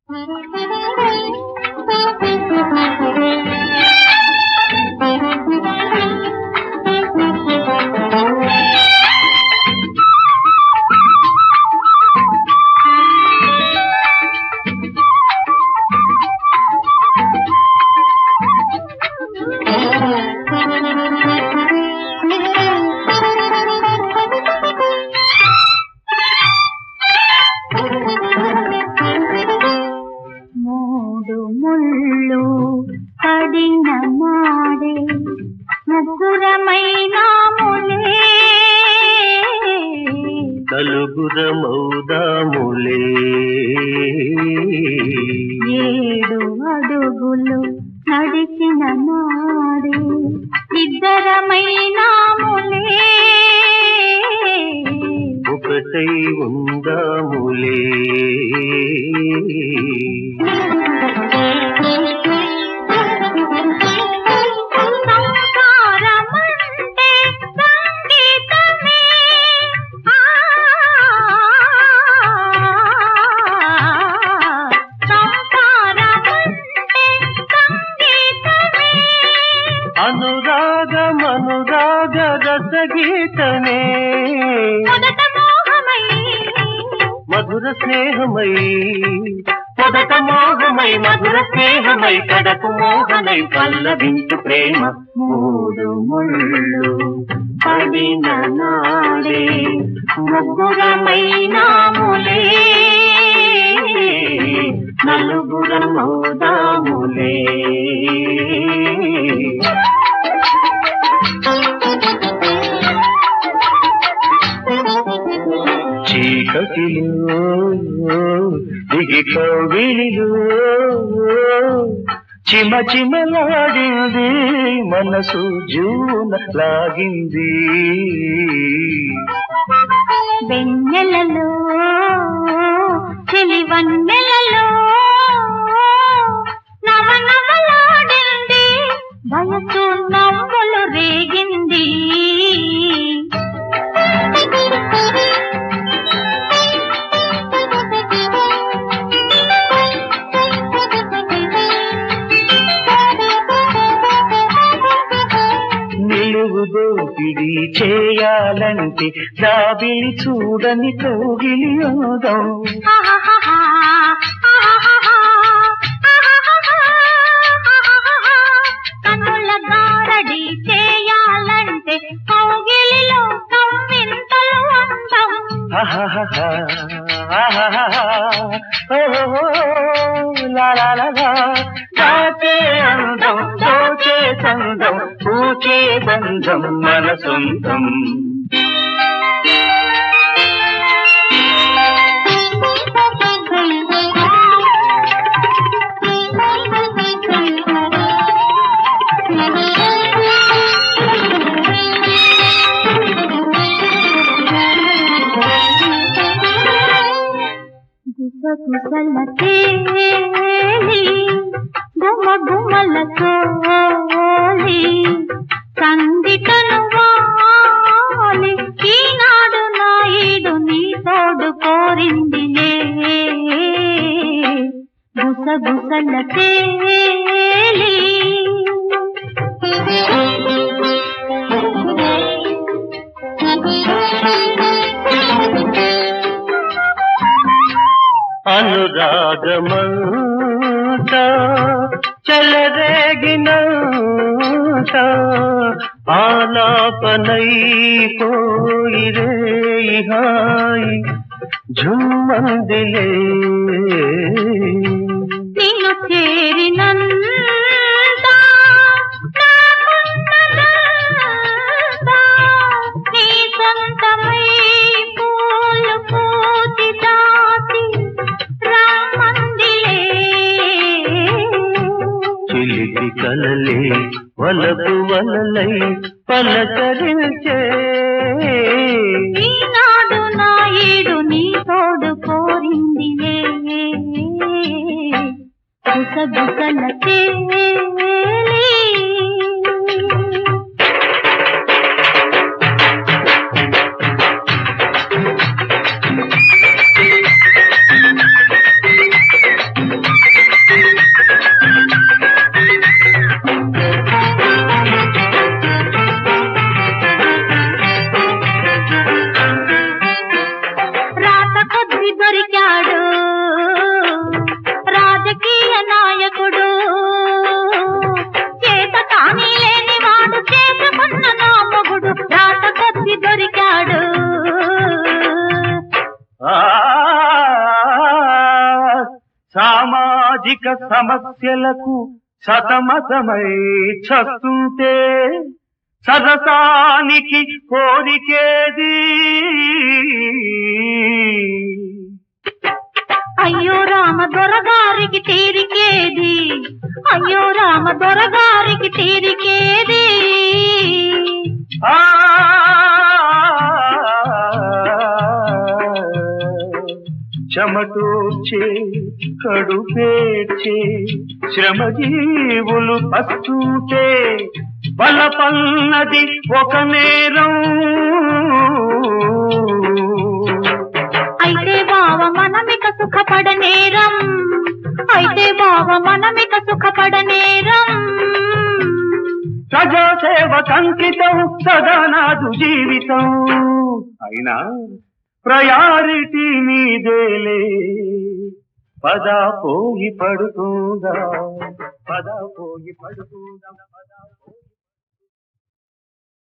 మూడు ముళ్ళు పడిన నాడే ముగ్గురమైనాములే నలుగురమౌదాములే ఏడు అడుగులు నడిచిన నాడే ఇద్దరమైనాములే ఒకటై ఉందాములే సంసారమంటే సంగీతమే ఆ సంసారమంటే సంగీతమే అనురాగం అనురాగ రసగీతమే మొదట మోహమై మధుర స్నేహమై మొదట మోహమై మధుర స్నేహమై కడకు మోహనై పల్లవించు ప్రేమ మూడు ముళ్ళు పడిన నాడే ముగ్గురమైనాములే నలుగురమౌదాములే చీకటిలో దిగి కవిలిలో చిమ చిమలాడింది మనసు జూన లాగింది వెన్నెలలో చెలివన్నెలలో నవనవలాడింది వయసు నవ్వులు రేగింది నిలువు దోపిడి చేయాలంటే దాబిలి చూడని కోగిలి అందం ఆహాహాహా, ఆహాహాహా, ఆహాహాహా. కన్నుల గారడి చేయాలంటే కౌగిలిలో కవ్వింతలు అందం ఆహాహాహా, ఆహాహాహా, ఓహో, లా లా లా లా. దాచే అందం దోచే సందం పూచే బంధం మన సొంతం గుసగుసల తేలి గుమ గుమల తోలి సందిటను వాలి ఈనాడు నాయుడు నీ తోడు కోరిందిలే గుసగుసల తేలి అనురాగమంత చెలరేగినంత ఆలాపనై పోయిరే హాయి జుమ్మందిలే నిన్ను చేరినంత నాకున్నదంతా నీ సొంతమై పూలు పూతి దాటి రామందిలే చిలిపి కలలే వలపు వలలై పలకరించే ఈనాడు నాయుడు నీ తోడు కోరిందిలే గుసగుసల తేలి సామాజిక సమస్యలకు సతమతమై చస్తుంటే సరసానికి కోరికేది అయ్యో రామ దొరగారికి తీరికేది అయ్యో రామ దొరగారికి తీరికేది ఆ చెమటోచే కడుపేర్చే శ్రమజీవులు పస్తుంటే బలపన్నది ఒక నేరం అయితే బావ మనమిక సుఖపడనేరం అయితే బావ మనమిక సుఖపడనేరం ప్రజాసేవ కంకితం సదా నాదు జీవితం అయినా ప్రయారిటీ మీదేలే పద పోయి పడుతుందా పద పోయి పడుతుందా